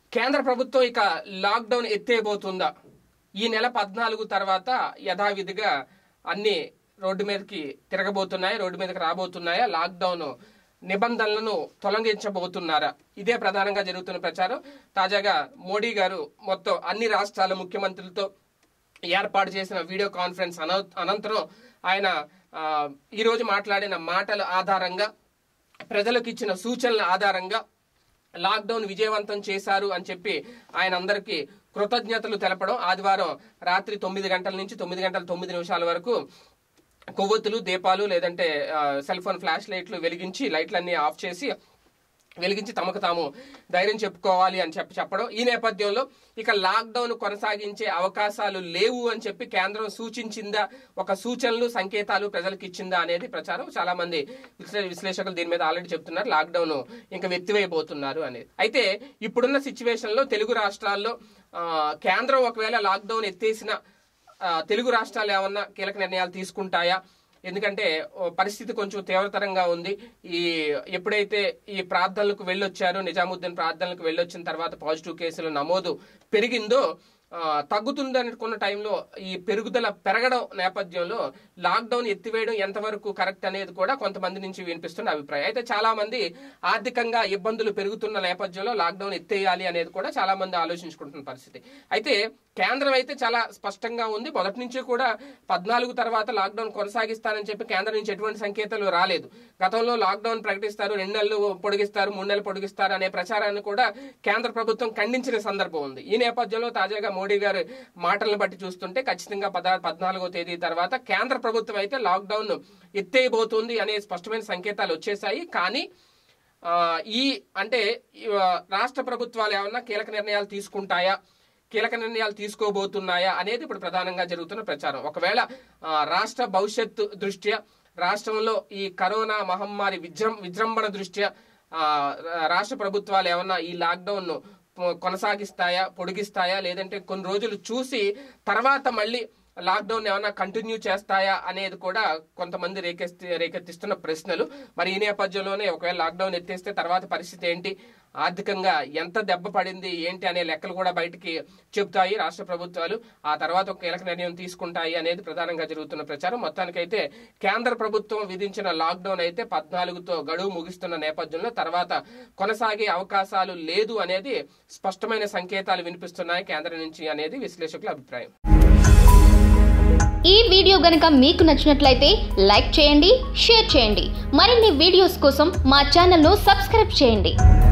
కేంద్ర ప్రభుత్వం ఇక లాక్డౌన్ ఎత్తేయబోతుందా ఈ నెల పద్నాలుగు తర్వాత యథావిధిగా అన్ని రోడ్డు మీదకి తిరగబోతున్నాయా రోడ్డు మీదకి రాబోతున్నాయా లాక్డౌన్ నిబంధనలను తొలగించబోతున్నారా ఇదే ప్రధానంగా జరుగుతున్న ప్రచారం తాజాగా మోడీ గారు మొత్తం అన్ని రాష్ట్రాల ముఖ్యమంత్రులతో ఏర్పాటు చేసిన వీడియో కాన్ఫరెన్స్ అన- అనంతరం ఆయన ఆ, ఈ రోజు మాట్లాడిన మాటల ఆధారంగా ప్రజలకు ఇచ్చిన సూచనల ఆధారంగా లాక్డౌన్ విజయవంతం చేశారు అని చెప్పి ఆయన అందరికీ కృతజ్ఞతలు తెలపడం ఆదివారం రాత్రి తొమ్మిది గంటల నుంచి తొమ్మిది గంటల తొమ్మిది నిమిషాల వరకు కొవ్వొత్తులు దీపాలు లేదంటే ఆ, సెల్ ఫోన్ ఫ్లాష్ లైట్లు వెలిగించి లైట్లన్నీ ఆఫ్ చేసి వెలిగించి తమకు తాము ధైర్యం చెప్పుకోవాలి అని చెప్పి చెప్పడం ఈ నేపథ్యంలో ఇక లాక్డౌన్ కొనసాగించే అవకాశాలు లేవు అని చెప్పి కేంద్రం సూచించిందా ఒక సూచనలు సంకేతాలు ప్రజలకు ఇచ్చిందా అనేది ప్రచారం చాలా మంది విశ్లే- విశ్లేషకులు దీని మీద ఆల్రెడీ చెప్తున్నారు లాక్డౌన్ ఇంకా వెత్తివేయబోతున్నారు అనేది అయితే ఇప్పుడున్న సిచ్యువేషన్ లో తెలుగు రాష్ట్రాల్లో ఆ, కేంద్రం ఒకవేళ లాక్డౌన్ ఎత్తేసిన ఆ, తెలుగు రాష్ట్రాలు ఏమన్నా కీలక నిర్ణయాలు తీసుకుంటాయా ఎందుకంటే ఓ పరిస్థితి కొంచెం తీవ్రతరంగా ఉంది ఈ ఎప్పుడైతే ఈ ప్రార్థనలకు వెళ్ళొచ్చారో నిజాముద్దీన్ ప్రార్థనలకు వెళ్ళొచ్చిన తర్వాత పాజిటివ్ కేసుల నమోదు పెరిగిందో ఆ, తగ్గుతుంది అనుకున్న టైంలో ఈ పెరుగుదల పెరగడం నేపథ్యంలో లాక్డౌన్ ఎత్తివేయడం ఎంతవరకు కరెక్ట్ అనేది కూడా కొంతమంది నుంచి వినిపిస్తున్న అభిప్రాయం అయితే చాలా మంది ఆర్థికంగా ఇబ్బందులు పెరుగుతున్న నేపథ్యంలో లాక్డౌన్ ఎత్తేయాలి అనేది కూడా చాలా మంది ఆలోచించుకుంటున్న పరిస్థితి అయితే కేంద్రం అయితే చాలా స్పష్టంగా ఉంది మొదటి నుంచి కూడా పద్నాలుగు తర్వాత లాక్డౌన్ కొనసాగిస్తానని చెప్పి కేంద్రం నుంచి ఎటువంటి సంకేతాలు రాలేదు గతంలో లాక్డౌన్ ప్రకటిస్తారు రెండు నెలలు పొడిగిస్తారు మూడు నెలలు పొడిగిస్తారు అనే ప్రచారాన్ని కూడా కేంద్ర ప్రభుత్వం ఖండించిన సందర్భం ఉంది ఈ నేపథ్యంలో తాజాగా మోడీ గారి మాటలను బట్టి చూస్తుంటే ఖచ్చితంగా పద పద్నాలుగో తేదీ తర్వాత కేంద్ర ప్రభుత్వం అయితే లాక్డౌన్ ఎత్తేయబోతుంది అనే స్పష్టమైన సంకేతాలు వచ్చేసాయి కానీ ఆ, ఈ అంటే ఈ, ఆ, రాష్ట్ర ప్రభుత్వాలు ఏమన్నా కీలక నిర్ణయాలు తీసుకుంటాయా కీలక నిర్ణయాలు తీసుకోబోతున్నాయా అనేది ఇప్పుడు ప్రధానంగా జరుగుతున్న ప్రచారం ఒకవేళ ఆ, రాష్ట్ర భవిష్యత్తు దృష్ట్యా రాష్ట్రంలో ఈ కరోనా మహమ్మారి విజృం విజృంభణ దృష్ట్యా ఆ, రాష్ట్ర ప్రభుత్వాలు ఏమన్నా ఈ లాక్డౌన్ కొనసాగిస్తాయా పొడిగిస్తాయా లేదంటే కొన్ని రోజులు చూసి తర్వాత మళ్ళీ లాక్డౌన్ ఏమైనా కంటిన్యూ చేస్తాయా అనేది కూడా కొంతమంది రేకెత్తి రేకెత్తిస్తున్న ప్రశ్నలు మరి ఈ నేపథ్యంలోనే ఒకవేళ లాక్డౌన్ ఎత్తేస్తే తర్వాత పరిస్థితి ఏంటి ఆర్థికంగా ఎంత దెబ్బ పడింది ఏంటి అనే లెక్కలు కూడా బయటికి చెబుతాయి రాష్ట్ర ప్రభుత్వాలు ఆ తర్వాత ఒక కీలక నిర్ణయం తీసుకుంటాయి అనేది ప్రధానంగా జరుగుతున్న ప్రచారం మొత్తానికైతే కేంద్ర ప్రభుత్వం విధించిన లాక్డౌన్ అయితే పద్నాలుగుతో గడువు ముగిస్తున్న నేపథ్యంలో తర్వాత కొనసాగే అవకాశాలు లేదు అనేది స్పష్టమైన సంకేతాలు వినిపిస్తున్నాయి కేంద్రం నుంచి అనేది విశ్లేషకుల అభిప్రాయం ఈ వీడియో గనుక మీకు నచ్చినట్లయితే లైక్ చేయండి షేర్ చేయండి మరిన్ని వీడియోస్ కోసం మా ఛానల్ను సబ్స్క్రైబ్ చేయండి